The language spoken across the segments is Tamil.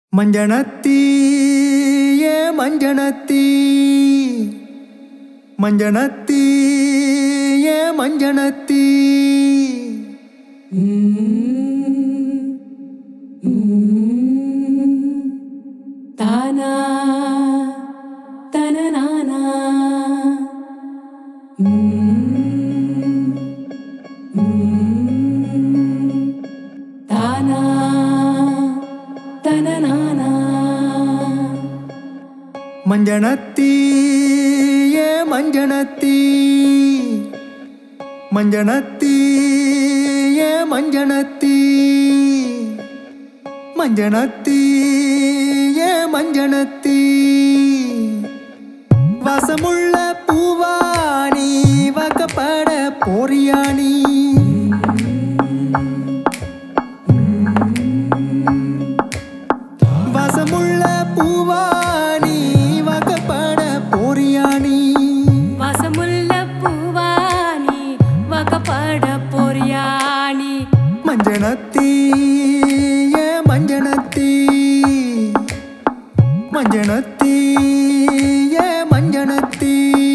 மஞ்சனத்தி ஏ மஞ்சனத்தி மஞ்சனத்தி ஏ மஞ்சனத்தி தானா தனநானா தானா தனநானா மஞ்சனத்தி ஏ மஞ்சனத்தி மஞ்சனத்தி ஏ மஞ்சனத்தி மஞ்சனத்தி ஏ மஞ்சனத்தி வசமுள்ள பூவாணி வக்கப்பட போரியாணி வசமுள்ள பூவாணி வக்கப்பட போரியாணி வாசமுள்ள பூவானி வகப்பட பொறியானி மஞ்சனத்தி ஏ மஞ்சனத்தி மஞ்சனத்தி ஏ மஞ்சனத்தி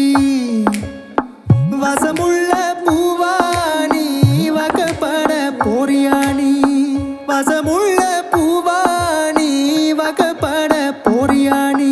வசமுள்ள பூவாணி வகப்பட போரியாணி வசமுள்ள பூவாணி வகப்பட போரியாணி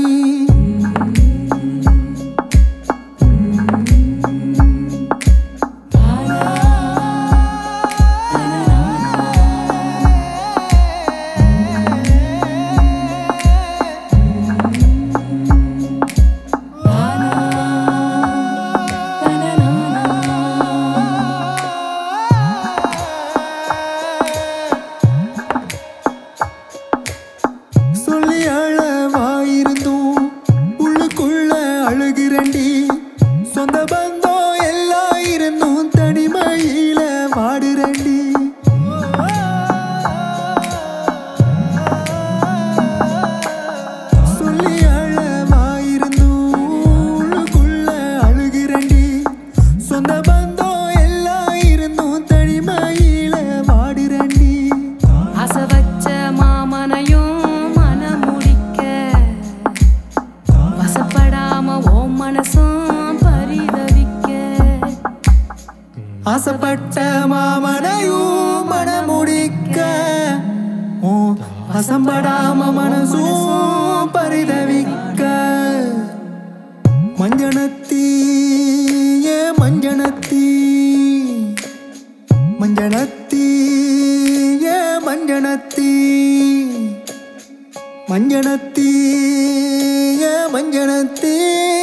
சொல்லி அழவாயிருந்தும் உள்ளுக்குள்ள அழுகிறண்டி சொந்த பந்தம் எல்லாம் இருந்தும் தனிமையில வாடுறண்டி சொல்லி அழவாயிருந்தும் உள்ளுக்குள்ள அழுகிறண்டி சொந்த பந்தம் எல்லாம் இருந்தும் தனிமையில வாடுறண்டி ஆசை வச்ச மாமனையும் மனமுடிக்க வசப்படாம ஓம் மனசும் பரிதவிக்க ஆசைப்பட்ட மாமனையும் மனமுடிக்க ஓ வசம்படாம மனசும் பரிதவிக்க மஞ்சனத்தி ஏ மஞ்சனத்தி மஞ்சனத்தி ஏ மஞ்சனத்தி மஞ்சனத்தி ஏ மஞ்சனத்தி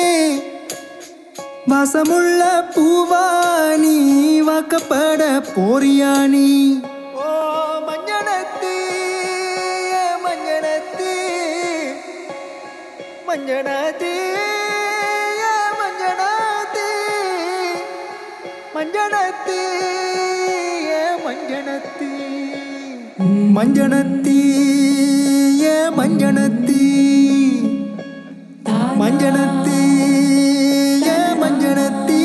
வாசமுள்ள பூவானி வாக்கப்பட போரியானி ஓ மஞ்சனத்தி ஏ மஞ்சனத்தி மஞ்சனத்தி ஏ மஞ்சனத்தி மஞ்சனத்தி ஏ மஞ்சனத்தி மஞ்சனத்தி ஏ மஞ்சனத்தி மஞ்சனத்தி ஏ மஞ்சனத்தி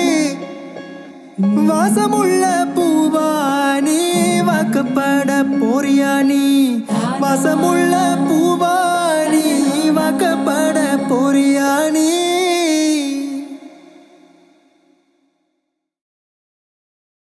வாசமுள்ள பூவானி வாக்கப்பட போரியானி வாசமுள்ள பூவானி